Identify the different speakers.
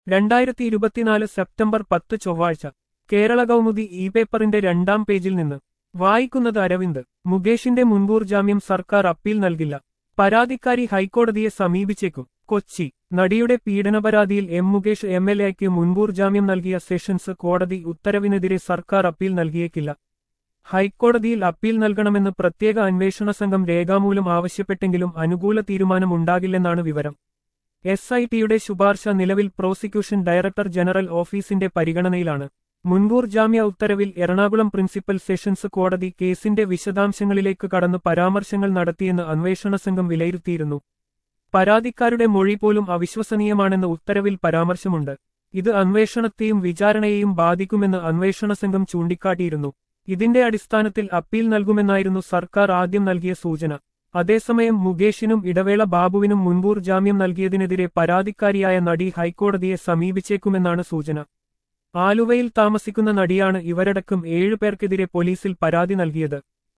Speaker 1: രണ്ടായിരത്തി ഇരുപത്തിനാല് സെപ്റ്റംബർ പത്ത് ചൊവ്വാഴ്ച കേരള കൗമുദി ഇ പേപ്പറിന്റെ രണ്ടാം പേജിൽ നിന്ന് വായിക്കുന്നത് അരവിന്ദ് മുകേഷിന്റെ മുൻകൂർ ജാമ്യം സർക്കാർ അപ്പീൽ നൽകില്ല പരാതിക്കാരി ഹൈക്കോടതിയെ സമീപിച്ചേക്കും കൊച്ചി നടിയുടെ പീഡനപരാതിയിൽ എം മുകേഷ് എം എൽ എക്ക് മുൻകൂർ ജാമ്യം നൽകിയ സെഷൻസ് കോടതി ഉത്തരവിനെതിരെ സർക്കാർ അപ്പീൽ നൽകിയേക്കില്ല ഹൈക്കോടതിയിൽ അപ്പീൽ നൽകണമെന്ന് പ്രത്യേക അന്വേഷണ സംഘം രേഖാമൂലം ആവശ്യപ്പെട്ടെങ്കിലും അനുകൂല തീരുമാനമുണ്ടാകില്ലെന്നാണ് വിവരം എസ് ഐ ടിയുടെ ശുപാർശ നിലവിൽ പ്രോസിക്യൂഷൻ ഡയറക്ടർ ജനറൽ ഓഫീസിന്റെ പരിഗണനയിലാണ് മുൻകൂർ ജാമ്യ ഉത്തരവിൽ എറണാകുളം പ്രിൻസിപ്പൽ സെഷൻസ് കോടതി കേസിന്റെ വിശദാംശങ്ങളിലേക്ക് കടന്ന് പരാമർശങ്ങൾ നടത്തിയെന്ന് അന്വേഷണ സംഘം വിലയിരുത്തിയിരുന്നു പരാതിക്കാരുടെ മൊഴി പോലും അവിശ്വസനീയമാണെന്ന് ഉത്തരവിൽ പരാമർശമുണ്ട് ഇത് അന്വേഷണത്തെയും വിചാരണയെയും ബാധിക്കുമെന്ന് അന്വേഷണ സംഘം ചൂണ്ടിക്കാട്ടിയിരുന്നു ഇതിന്റെ അടിസ്ഥാനത്തിൽ അപ്പീൽ നൽകുമെന്നായിരുന്നു സർക്കാർ ആദ്യം നൽകിയ സൂചന അതേസമയം മുകേഷിനും ഇടവേള ബാബുവിനും മുൻകൂർ ജാമ്യം നൽകിയതിനെതിരെ പരാതിക്കാരിയായ നടി ഹൈക്കോടതിയെ സമീപിച്ചേക്കുമെന്നാണ് സൂചന ആലുവയിൽ താമസിക്കുന്ന നടിയാണ് ഇവരടക്കം ഏഴുപേർക്കെതിരെ പോലീസിൽ പരാതി നൽകിയത്